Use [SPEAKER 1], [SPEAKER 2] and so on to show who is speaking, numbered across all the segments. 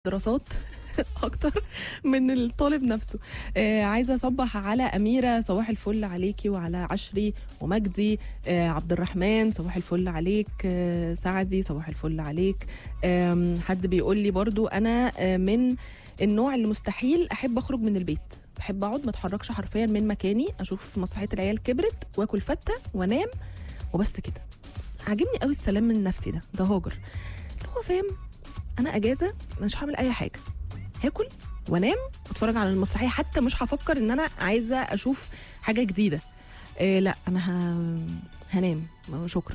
[SPEAKER 1] دراسات اكتر من الطالب نفسه آه عايزه اصبح على اميره صباح الفل عليكي وعلى عشري ومجدي آه عبد الرحمن صباح الفل عليك آه سعدي صباح الفل عليك آم، حد بيقول لي برضو انا آه من النوع اللي مستحيل احب اخرج من البيت بحب اقعد ما اتحركش حرفيا من مكاني اشوف مسرحيه العيال كبرت واكل فته وانام وبس كده عاجبني قوي السلام النفسي ده ده هاجر اللي هو فاهم انا اجازه مش هعمل اي حاجه هاكل وانام واتفرج على المسرحيه حتى مش هفكر ان انا عايزه اشوف حاجه جديده إيه لا انا ه... هنام شكرا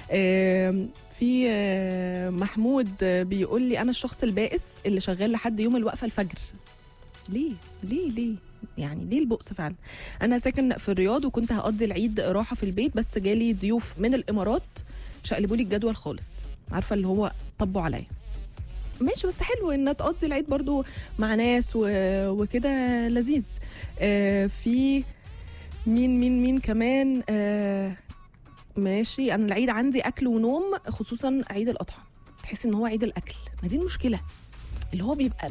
[SPEAKER 1] آه، في آه، محمود آه، بيقول لي انا الشخص البائس اللي شغال لحد يوم الوقفه الفجر ليه ليه ليه يعني ليه البؤس فعلا انا ساكن في الرياض وكنت هقضي العيد راحه في البيت بس جالي ضيوف من الامارات شقلبوا لي الجدول خالص عارفه اللي هو طبوا عليا ماشي بس حلو ان تقضي العيد برضو مع ناس و... وكده لذيذ آه في مين مين مين كمان آه ماشي انا العيد عندي اكل ونوم خصوصا عيد الاضحى تحس ان هو عيد الاكل ما دي المشكله اللي هو بيبقى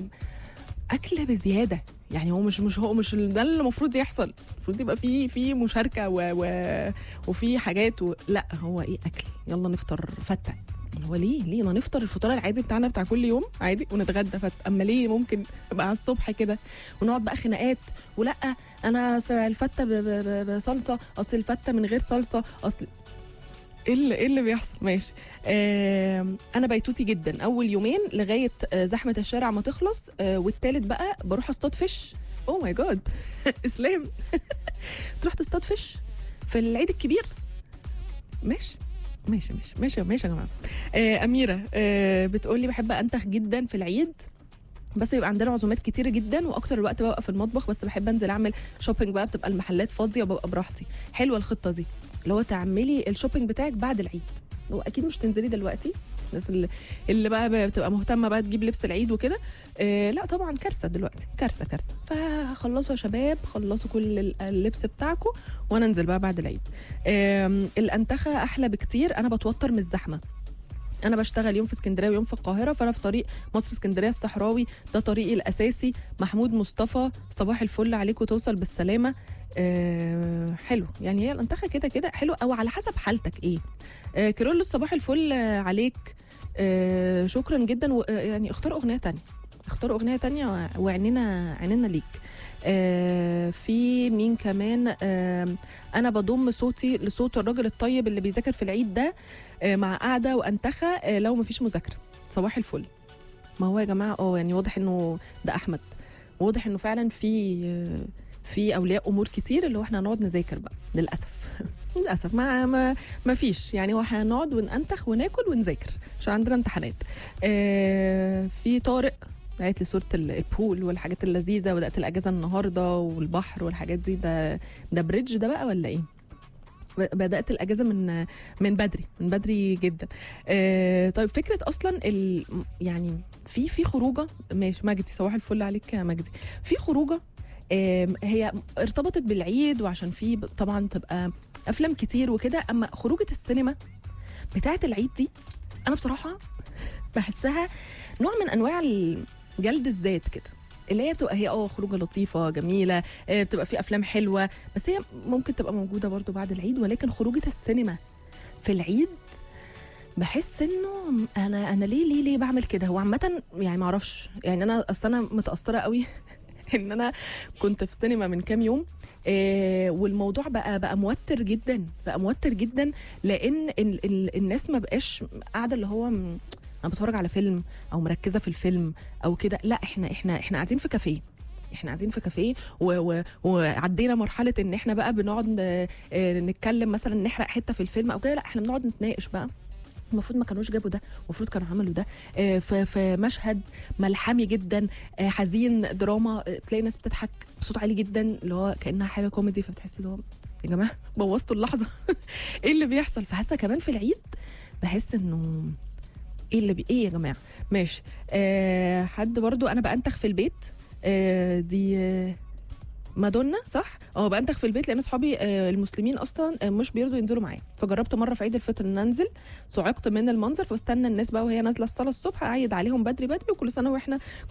[SPEAKER 1] اكل بزياده يعني هو مش مش هو مش ده اللي المفروض يحصل المفروض يبقى في في مشاركه و و وفي حاجات و... لا هو ايه اكل يلا نفطر فته هو ليه ليه ما نفطر الفطار العادي بتاعنا بتاع كل يوم عادي ونتغدى فت اما ليه ممكن يبقى على الصبح كده ونقعد بقى خناقات ولا انا س- الفته ب- ب- ب- بصلصه اصل الفته من غير صلصه اصل ايه اللي ايه اللي بيحصل ماشي آه انا بيتوتي جدا اول يومين لغايه آه زحمه الشارع ما تخلص آه والتالت بقى بروح اصطاد فيش اوه ماي جاد اسلام تروح تصطاد فيش في العيد الكبير ماشي ماشي ماشي ماشي ماشي يا جماعه آه اميره آه بتقولي بحب انتخ جدا في العيد بس بيبقى عندنا عزومات كتير جدا واكتر الوقت ببقى في المطبخ بس بحب انزل اعمل شوبينج بقى بتبقى المحلات فاضيه وببقى براحتي حلوه الخطه دي اللي هو تعملي الشوبينج بتاعك بعد العيد هو اكيد مش تنزلي دلوقتي الناس اللي, اللي بقى بتبقى مهتمه بقى تجيب لبس العيد وكده آه لا طبعا كارثه دلوقتي كارثه كارثه فخلصوا يا شباب خلصوا كل ال- اللبس بتاعكم وانا انزل بقى بعد العيد آم، الانتخه احلى بكتير انا بتوتر من الزحمه انا بشتغل يوم في اسكندريه ويوم في القاهره فانا في طريق مصر اسكندريه الصحراوي ده طريقي الاساسي محمود مصطفى صباح الفل عليك وتوصل بالسلامه آه حلو يعني هي الانتخه كده كده حلو او على حسب حالتك ايه آه كيرلس صباح الفل آه، عليك آه شكرا جدا و- آه، يعني اختار اغنيه تانية اختار اغنيه تانية وعنينا عينينا ليك آه في مين كمان آه انا بضم صوتي لصوت الراجل الطيب اللي بيذاكر في العيد ده آه مع قعده وانتخه آه لو مفيش مذاكره صباح الفل ما هو يا جماعه اه يعني واضح انه ده احمد واضح انه فعلا في آه، في اولياء امور كتير اللي هو احنا هنقعد نذاكر بقى للاسف للاسف ما ما ما فيش يعني هو احنا هنقعد وننتخ وناكل ونذاكر عشان عندنا امتحانات آه في طارق بعت لي صوره ال- البول والحاجات اللذيذه وبدات الاجازه النهارده والبحر والحاجات دي ده ده بريدج ده بقى ولا ايه ب- بدات الاجازه من من بدري من بدري جدا آه طيب فكره اصلا ال يعني في في خروجه ماشي مجدي صباح الفل عليك يا مجدي في خروجه آم، هي ارتبطت بالعيد وعشان في ب- طبعا تبقى افلام كتير وكده اما خروجه السينما بتاعه العيد دي انا بصراحه بحسها نوع من انواع ال- جلد الذات كده اللي هي بتبقى هي اه خروجه لطيفه جميله آه، بتبقى في افلام حلوه بس هي ممكن تبقى موجوده برضو بعد العيد ولكن خروجه السينما في العيد بحس انه انا انا ليه ليه ليه بعمل كده هو عامه يعني ما اعرفش يعني انا اصل انا متاثره قوي ان انا كنت في سينما من كام يوم آه والموضوع بقى بقى موتر جدا بقى موتر جدا لان ال ال الناس ما بقاش قاعده اللي هو م- انا بتفرج على فيلم او مركزه في الفيلم او كده لا احنا احنا احنا قاعدين في كافيه احنا قاعدين في كافيه و- و- وعدينا مرحله ان احنا بقى بنقعد ن- آه، نتكلم مثلا نحرق حته في الفيلم او كده لا احنا بنقعد نتناقش بقى المفروض ما كانوش جابوا ده المفروض كانوا عملوا ده آه، في في مشهد ملحمي جدا آه، حزين دراما آه، تلاقي ناس بتضحك بصوت عالي جدا اللي هو كانها حاجه كوميدي فبتحسي اللي هو يا جماعه بوظتوا اللحظه ايه اللي بيحصل فحاسه كمان في العيد بحس انه ايه اللي بي... ايه يا جماعه ماشي آه حد برضو انا بانتخ في البيت آه دي آه مادونا صح اه بنتخ في البيت لان اصحابي آه، المسلمين اصلا آه، مش بيرضوا ينزلوا معايا فجربت مره في عيد الفطر ان انزل صعقت من المنظر فاستنى الناس بقى وهي نازله الصلاه الصبح اعيد عليهم بدري بدري وكل سنه واحنا